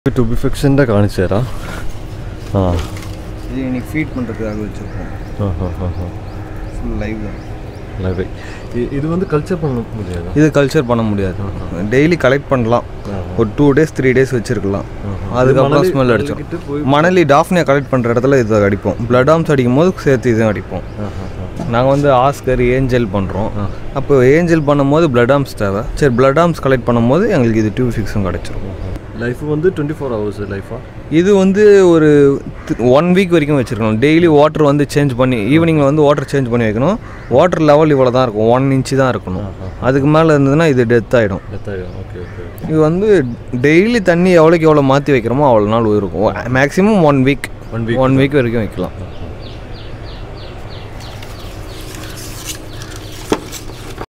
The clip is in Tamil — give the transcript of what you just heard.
ടുബിഫിക്സിൻ്റെ കാണിച്ചു തരാം ആ இது இன்னைக்கு ஃபீட் பண்ணுறதுக்காக வச்சுருக்கோம் ആ ഹാ ഹാ ഹാ ஃபுல் லைவ் தான் ലൈവ് இது வந்து கல்ச்சர் பண்ண முடியாதா இது கல்ச்சர் பண்ண முடியாது டெய்லி கலெக்ட் பண்ணலாம் ஒரு டூ டேஸ் த்ரீ டேஸ் வச்சுருக்கலாம் அதுக்கப்புறம் மணலி- ஸ்மெல் மணலிக்கிட்டு அடிச்சோம் போய்- மணலி டாஃப்னியா கலெக்ட் பண்ணுற இடத்துல இதை அடிப்போம் பிளட் ஆம்ஸ் அடிக்கும் போது சேர்த்து இதுவும் அடிப்போம் நாங்கள் வந்து ஆஸ்கர் ஏஞ்சல் பண்ணுறோம் அப்போ ஏஞ்சல் பண்ணும்போது பிளட் ஆம்ஸ் தேவை சரி பிளட் ஆம்ஸ் கலெக்ட் பண்ணும்போது எங்களுக்கு இது டியூப் ஃபிக்ஸும் கிடச்சிரும் லைஃப் வந்து டுவெண்ட்டி ஃபோர் ஹவர்ஸ் லைஃபா இது வந்து ஒரு ஒன் வீக் வரைக்கும் வச்சுருக்கணும் டெய்லி வாட்டர் வந்து சேஞ்ச் பண்ணி ஈவினிங்கில் வந்து வாட்டர் சேஞ்ச் பண்ணி வைக்கணும் வாட்டர் லெவல் இவ்வளோ தான் இருக்கும் ஒன் இன்ச்சு தான் இருக்கணும் அதுக்கு மேலே இருந்ததுன்னா இது டெத் ஆகிடும் ஓகே ஓகே இது வந்து டெய்லி தண்ணி எவ்வளோக்கு எவ்வளோ மாற்றி வைக்கிறோமோ அவ்வளோ நாள் இருக்கும் maximum one week One week. One week வரைக்கும் வைக்கலாம்